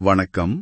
வணக்கம்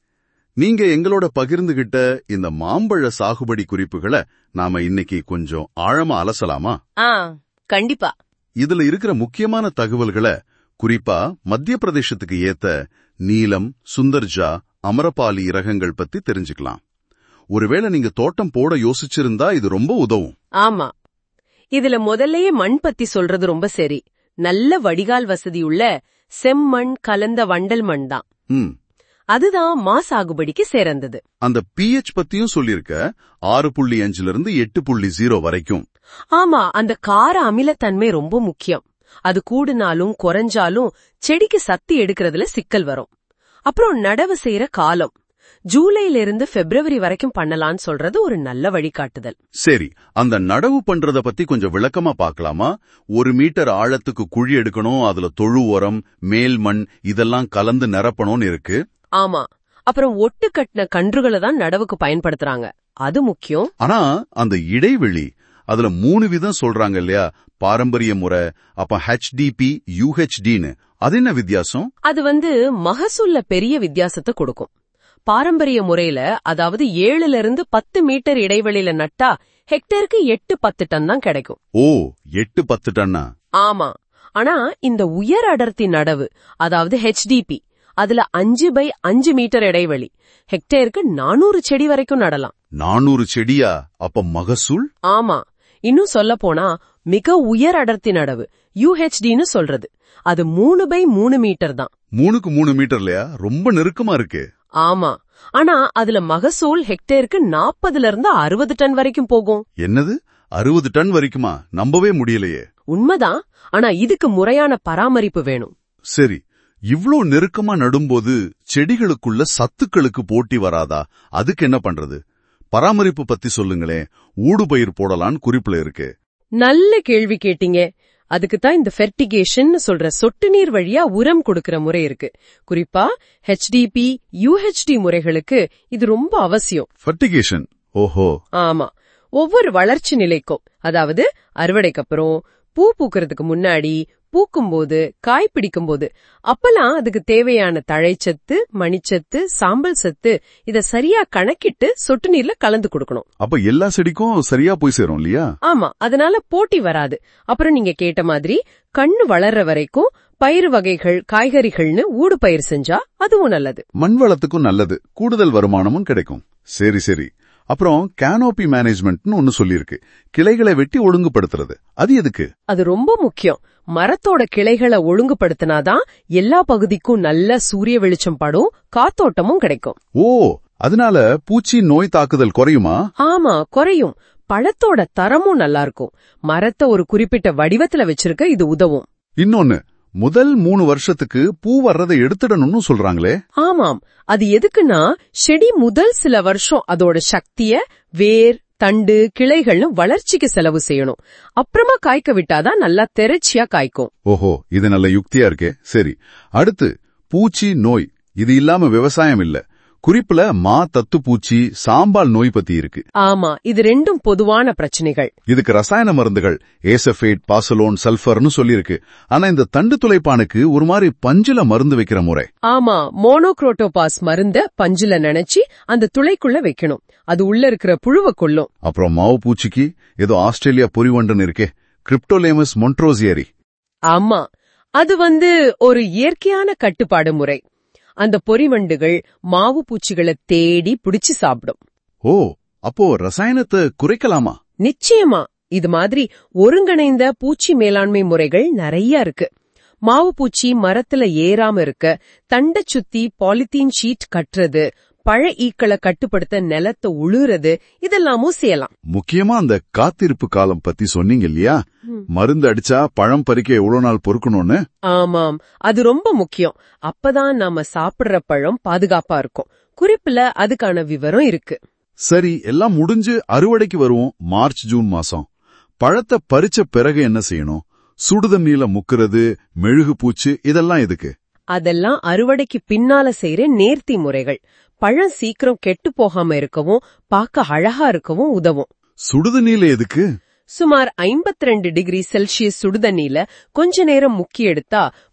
நீங்க எங்களோட பகிர்ந்துகிட்ட இந்த மாம்பழ சாகுபடி குறிப்புகளை நாம இன்னைக்கு கொஞ்சம் ஆழமா அலசலாமா ஆ கண்டிப்பா இதுல இருக்கிற முக்கியமான தகவல்களை குறிப்பா மத்திய பிரதேசத்துக்கு ஏத்த நீலம் சுந்தர்ஜா அமரபாலி ரகங்கள் பத்தி தெரிஞ்சுக்கலாம் ஒருவேளை நீங்க தோட்டம் போட யோசிச்சிருந்தா இது ரொம்ப உதவும் ஆமா இதுல முதல்லயே மண் பத்தி சொல்றது ரொம்ப சரி நல்ல வடிகால் வசதி உள்ள செம்மண் கலந்த வண்டல் மண் தான் ம் அதுதான் மா சாகுபடிக்கு சிறந்தது அந்த பிஹெச் பத்தியும் சொல்லிருக்க ஆறு புள்ளி அஞ்சுல இருந்து எட்டு புள்ளி ஜீரோ வரைக்கும் ஆமா அந்த கார அமிலத்தன்மை ரொம்ப முக்கியம் அது கூடுனாலும் குறைஞ்சாலும் செடிக்கு சக்தி எடுக்கிறதுல சிக்கல் வரும் அப்புறம் நடவு செய்யற காலம் ஜூலைல இருந்து பிப்ரவரி வரைக்கும் பண்ணலாம்னு சொல்றது ஒரு நல்ல வழிகாட்டுதல் சரி அந்த நடவு பண்றத பத்தி கொஞ்சம் விளக்கமா பார்க்கலாமா ஒரு மீட்டர் ஆழத்துக்கு குழி எடுக்கணும் அதுல தொழு உரம் மேல் மண் இதெல்லாம் கலந்து நிரப்பணும்னு இருக்கு ஆமா அப்புறம் ஒட்டு கட்டின கன்றுகளை தான் நடவுக்கு பயன்படுத்துறாங்க அது முக்கியம் ஆனா அந்த இடைவெளி அதுல மூணு விதம் சொல்றாங்க இல்லையா பாரம்பரிய முறை அப்ப ஹெச்டிபி யூஹெச்டின்னு அது என்ன வித்தியாசம் அது வந்து மகசூல்ல பெரிய வித்தியாசத்தை கொடுக்கும் பாரம்பரிய முறையில அதாவது ஏழுல இருந்து பத்து மீட்டர் இடைவெளியில நட்டா ஹெக்டேருக்கு எட்டு பத்து டன் தான் கிடைக்கும் ஓ எட்டு பத்து டன்னா ஆமா ஆனா இந்த உயர் அடர்த்தி நடவு அதாவது ஹெச்டிபி அதுல அஞ்சு பை அஞ்சு மீட்டர் இடைவெளி ஹெக்டேருக்கு நானூறு செடி வரைக்கும் நடலாம் நானூறு செடியா அப்ப மகசூல் ஆமா இன்னும் சொல்ல போனா மிக உயர் அடர்த்தி நடவு யூஹெச்டின்னு சொல்றது அது மூணு பை மூணு மீட்டர் தான் மூணுக்கு மூணு மீட்டர்லயா ரொம்ப நெருக்கமா இருக்கு ஆமா ஆனா அதுல மகசூல் ஹெக்டேருக்கு நாற்பதுல இருந்து அறுபது டன் வரைக்கும் போகும் என்னது அறுபது டன் வரைக்குமா நம்பவே முடியலையே உண்மைதான் ஆனா இதுக்கு முறையான பராமரிப்பு வேணும் சரி இவ்ளோ நெருக்கமா நடும்போது செடிகளுக்குள்ள சத்துக்களுக்கு போட்டி வராதா அதுக்கு என்ன பண்றது பராமரிப்பு பத்தி சொல்லுங்களேன் ஊடுபயிர் போடலான்னு குறிப்புல இருக்கு நல்ல கேள்வி கேட்டீங்க அதுக்கு தான் இந்த ஃபெர்டிகேஷன் சொல்ற சொட்டு நீர் வழியா உரம் கொடுக்கிற முறை இருக்கு குறிப்பா ஹெச்டிபி யூஹெச்டி முறைகளுக்கு இது ரொம்ப அவசியம் ஃபர்டிகேஷன் ஓஹோ ஆமா ஒவ்வொரு வளர்ச்சி நிலைக்கும் அதாவது அறுவடைக்கு அப்புறம் பூ பூக்கறதுக்கு முன்னாடி பூக்கும்போது காய் பிடிக்கும்போது அப்பெல்லாம் அதுக்கு தேவையான தழைச்சத்து மணிச்சத்து சாம்பல் சத்து இத சரியா கணக்கிட்டு சொட்டு நீர்ல கலந்து கொடுக்கணும் அப்ப எல்லா செடிக்கும் சரியா போய் சேரும் இல்லையா ஆமா அதனால போட்டி வராது அப்புறம் நீங்க கேட்ட மாதிரி கண்ணு வளர்ற வரைக்கும் பயிர் வகைகள் காய்கறிகள்னு ஊடு பயிர் செஞ்சா அதுவும் நல்லது மண் வளத்துக்கும் நல்லது கூடுதல் வருமானமும் கிடைக்கும் சரி சரி அப்புறம் கேனோபி மேனேஜ்மெண்ட்னு ஒன்னு சொல்லியிருக்கு கிளைகளை வெட்டி ஒழுங்குபடுத்துறது அது எதுக்கு அது ரொம்ப முக்கியம் மரத்தோட கிளைகளை ஒழுங்குபடுத்தினாதான் எல்லா பகுதிக்கும் நல்ல சூரிய வெளிச்சம் படும் காத்தோட்டமும் கிடைக்கும் ஓ அதனால பூச்சி நோய் தாக்குதல் குறையுமா ஆமா குறையும் பழத்தோட தரமும் நல்லா இருக்கும் மரத்தை ஒரு குறிப்பிட்ட வடிவத்துல வச்சிருக்க இது உதவும் இன்னொன்னு முதல் மூணு வருஷத்துக்கு பூ வர்றதை எடுத்துடணும்னு சொல்றாங்களே ஆமாம் அது எதுக்குன்னா செடி முதல் சில வருஷம் அதோட சக்திய வேர் தண்டு கிளைகள்னு வளர்ச்சிக்கு செலவு செய்யணும் அப்புறமா காய்க்க விட்டாதான் நல்லா தெரச்சியா காய்க்கும் ஓஹோ இது நல்ல யுக்தியா இருக்கே சரி அடுத்து பூச்சி நோய் இது இல்லாம விவசாயம் இல்ல குறிப்புல மா தத்து பூச்சி சாம்பால் நோய் பத்தி இருக்கு ஆமா இது ரெண்டும் பொதுவான பிரச்சனைகள் இதுக்கு ரசாயன மருந்துகள் ஏசஃபேட் பாசலோன் சல்ஃபர்னு சொல்லியிருக்கு ஆனா இந்த தண்டு துளைப்பானுக்கு ஒரு மாதிரி பஞ்சுல மருந்து வைக்கிற முறை ஆமா மோனோக்ரோட்டோபாஸ் மருந்த பஞ்சுல நினைச்சு அந்த துளைக்குள்ள வைக்கணும் அது உள்ள இருக்கிற புழுவை கொல்லும் அப்புறம் மாவு பூச்சிக்கு ஏதோ ஆஸ்திரேலியா பொறிவண்டுன்னு இருக்கே கிரிப்டோலேமஸ் மொன்ட்ரோசியரி ஆமா அது வந்து ஒரு இயற்கையான கட்டுப்பாடு முறை அந்த பொறிவண்டுகள் மாவு பூச்சிகளை தேடி பிடிச்சு சாப்பிடும் ஓ அப்போ ரசாயனத்தை குறைக்கலாமா நிச்சயமா இது மாதிரி ஒருங்கிணைந்த பூச்சி மேலாண்மை முறைகள் நிறைய இருக்கு மாவு பூச்சி மரத்துல ஏறாம இருக்க தண்டை சுத்தி பாலித்தீன் ஷீட் கட்டுறது பழ ஈக்களை கட்டுப்படுத்த நிலத்தை உழுறது இதெல்லாமும் செய்யலாம் முக்கியமா அந்த காத்திருப்பு காலம் பத்தி சொன்னீங்க இல்லையா மருந்து அடிச்சா பழம் பறிக்க எவ்வளவு நாள் பொறுக்கணும்னு ஆமாம் அது ரொம்ப முக்கியம் அப்பதான் நாம சாப்பிடுற பழம் பாதுகாப்பா இருக்கும் குறிப்புல அதுக்கான விவரம் இருக்கு சரி எல்லாம் முடிஞ்சு அறுவடைக்கு வருவோம் மார்ச் ஜூன் மாசம் பழத்தை பறிச்ச பிறகு என்ன செய்யணும் சுடுதண்ணீல முக்குறது மெழுகு பூச்சு இதெல்லாம் எதுக்கு அதெல்லாம் அறுவடைக்கு பின்னால செய்யற நேர்த்தி முறைகள் பழம் சீக்கிரம் கெட்டு போகாம இருக்கவும் பார்க்க அழகா இருக்கவும் உதவும் சுடுதண்ணீல எதுக்கு சுமார் 52 டிகிரி செல்சியஸ் சுடுதண்ணில கொஞ்ச நேரம் முக்கி எடுத்தா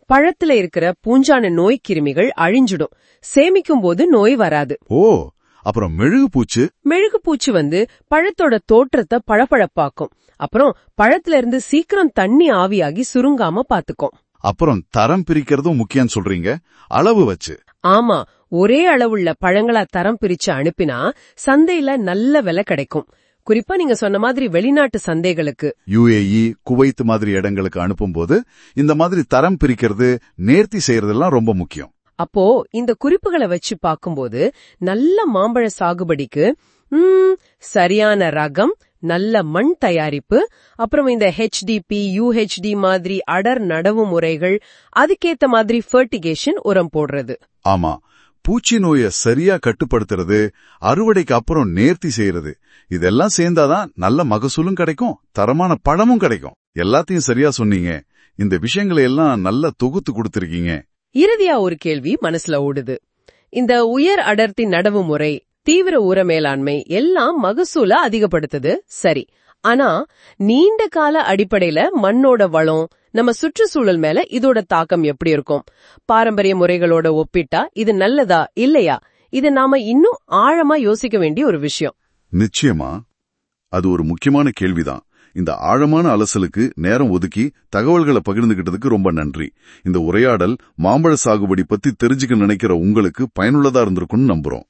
பழத்துல இருக்கிற பூஞ்சான நோய் கிருமிகள் அழிஞ்சிடும் சேமிக்கும் போது நோய் வராது ஓ அப்புறம் மெழுகு பூச்சு மெழுகு பூச்சி வந்து பழத்தோட தோற்றத்தை பளபளப்பாக்கும் அப்புறம் பழத்துல இருந்து சீக்கிரம் தண்ணி ஆவியாகி சுருங்காம பாத்துக்கும் அப்புறம் தரம் பிரிக்கிறதும் முக்கியம் சொல்றீங்க அளவு வச்சு ஆமா ஒரே அளவுள்ள பழங்களா தரம் பிரிச்சு அனுப்பினா சந்தையில நல்ல விலை கிடைக்கும் குறிப்பா நீங்க சொன்ன மாதிரி வெளிநாட்டு சந்தைகளுக்கு யுஏஇ குவைத் மாதிரி இடங்களுக்கு அனுப்பும்போது இந்த மாதிரி தரம் பிரிக்கிறது நேர்த்தி செய்யறதெல்லாம் ரொம்ப முக்கியம் அப்போ இந்த குறிப்புகளை வச்சு பாக்கும்போது நல்ல மாம்பழ சாகுபடிக்கு ம், சரியான ரகம் நல்ல மண் தயாரிப்பு அப்புறம் இந்த ஹெச்டிபி யூஹெச்டி மாதிரி அடர் நடவு முறைகள் அதுக்கேத்த மாதிரி ஃபர்டிகேஷன் உரம் போடுறது ஆமா பூச்சி நோயை சரியா கட்டுப்படுத்துறது அறுவடைக்கு அப்புறம் நேர்த்தி செய்யறது இதெல்லாம் சேர்ந்தாதான் நல்ல மகசூலும் கிடைக்கும் தரமான பழமும் கிடைக்கும் எல்லாத்தையும் சரியா சொன்னீங்க இந்த விஷயங்களை எல்லாம் நல்லா தொகுத்து கொடுத்திருக்கீங்க இறுதியா ஒரு கேள்வி மனசுல ஓடுது இந்த உயர் அடர்த்தி நடவு முறை தீவிர ஊர மேலாண்மை எல்லாம் மகசூல அதிகப்படுத்துது சரி ஆனா நீண்ட கால அடிப்படையில மண்ணோட வளம் நம்ம சுற்றுச்சூழல் மேல இதோட தாக்கம் எப்படி இருக்கும் பாரம்பரிய முறைகளோட ஒப்பிட்டா இது நல்லதா இல்லையா இது நாம இன்னும் ஆழமா யோசிக்க வேண்டிய ஒரு விஷயம் நிச்சயமா அது ஒரு முக்கியமான கேள்விதான் இந்த ஆழமான அலசலுக்கு நேரம் ஒதுக்கி தகவல்களை பகிர்ந்துகிட்டதுக்கு ரொம்ப நன்றி இந்த உரையாடல் மாம்பழ சாகுபடி பத்தி தெரிஞ்சுக்க நினைக்கிற உங்களுக்கு பயனுள்ளதா இருந்திருக்கும்னு நம்புறோம்